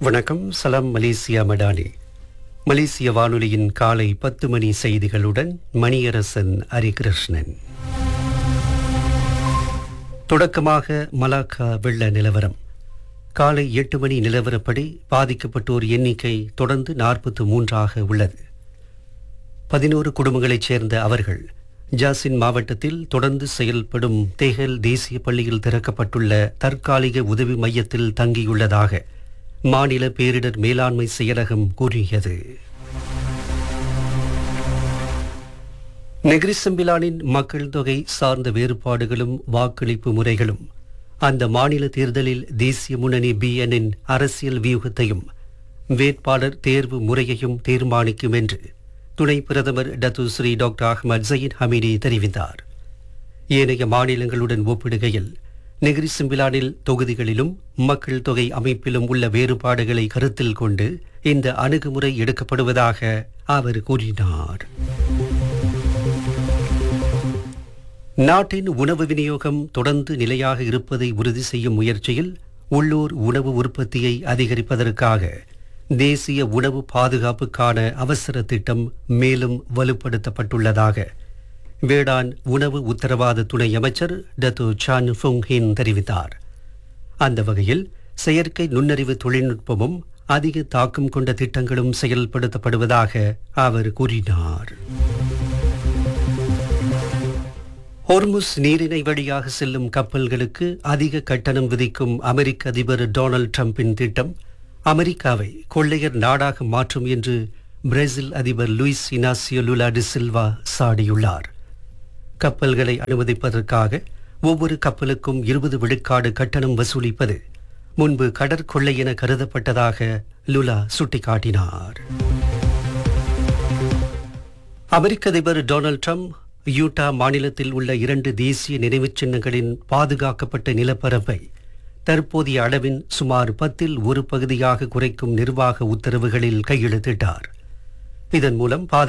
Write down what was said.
வணக்கம் சலாம் மலேசியா மடானி மலேசிய வானொலியின் காலை பத்து மணி செய்திகளுடன் மணியரசன் ஹரிகிருஷ்ணன் தொடக்கமாக மலாக்கா வெள்ள நிலவரம் காலை எட்டு மணி நிலவரப்படி பாதிக்கப்பட்டோர் எண்ணிக்கை தொடர்ந்து நாற்பத்து மூன்றாக உள்ளது பதினோரு குடும்பங்களைச் சேர்ந்த அவர்கள் ஜாசின் மாவட்டத்தில் தொடர்ந்து செயல்படும் தேகல் தேசிய பள்ளியில் திறக்கப்பட்டுள்ள தற்காலிக உதவி மையத்தில் தங்கியுள்ளதாக மாநில பேரிடர் மேலாண்மை செயலகம் கூறியது நெகிரிசம்பிலானின் மக்கள் தொகை சார்ந்த வேறுபாடுகளும் வாக்களிப்பு முறைகளும் அந்த மாநில தேர்தலில் தேசிய முன்னணி பிஎன்னின் அரசியல் வியூகத்தையும் வேட்பாளர் தேர்வு முறையையும் தீர்மானிக்கும் என்று துணை பிரதமர் Datuk Seri doctor Ahmad Zahid Hamidi தெரிவித்தார் ஏனைய மாநிலங்களுடன் ஒப்பிடுகையில் நெகிரி சிம்பிலானில் தொகுதிகளிலும் மக்கள் தொகை அமைப்பிலும் உள்ள வேறுபாடுகளை கருத்தில் கொண்டு இந்த அணுகுமுறை எடுக்கப்படுவதாக அவர் கூறினார் நாட்டின் உணவு விநியோகம் தொடர்ந்து நிலையாக இருப்பதை உறுதி செய்யும் முயற்சியில் உள்ளூர் உணவு உற்பத்தியை அதிகரிப்பதற்காக தேசிய உணவு பாதுகாப்புக்கான அவசர திட்டம் மேலும் வலுப்படுத்தப்பட்டுள்ளதாக வேளாண் உணவு உத்தரவாத துணை அமைச்சர் டத்து சான் ஃபுங் ஹின் தெரிவித்தார் அந்த வகையில் செயற்கை நுண்ணறிவு தொழில்நுட்பமும் அதிக தாக்கம் கொண்ட திட்டங்களும் செயல்படுத்தப்படுவதாக அவர் கூறினார் ஹோர்முஸ் நீரிணை வழியாக செல்லும் கப்பல்களுக்கு அதிக கட்டணம் விதிக்கும் அமெரிக்க அதிபர் டொனால்ட் ட்ரம்பின் திட்டம் அமெரிக்காவை கொள்ளையர் நாடாக மாற்றும் என்று பிரேசில் அதிபர் Luiz Inacio Lula da Silva சாடியுள்ளார் கப்பல்களை அனுமதிப்பதற்காக ஒவ்வொரு கப்பலுக்கும் இருபது விழுக்காடு கட்டணம் வசூலிப்பது முன்பு கடற்கொள்ளை என கருதப்பட்டதாக லுலா சுட்டிக்காட்டினார் அமெரிக்க அதிபர் டொனால்ட் ட்ரம்ப் யூட்டா மாநிலத்தில் உள்ள இரண்டு தேசிய நினைவுச் சின்னங்களின் பாதுகாக்கப்பட்ட நிலப்பரப்பை தற்போதைய அளவின் சுமார் பத்தில் ஒரு பகுதியாக குறைக்கும் நிர்வாக உத்தரவுகளில் கையெழுத்திட்டார் இதன் மூலம் பாதுகாப்பு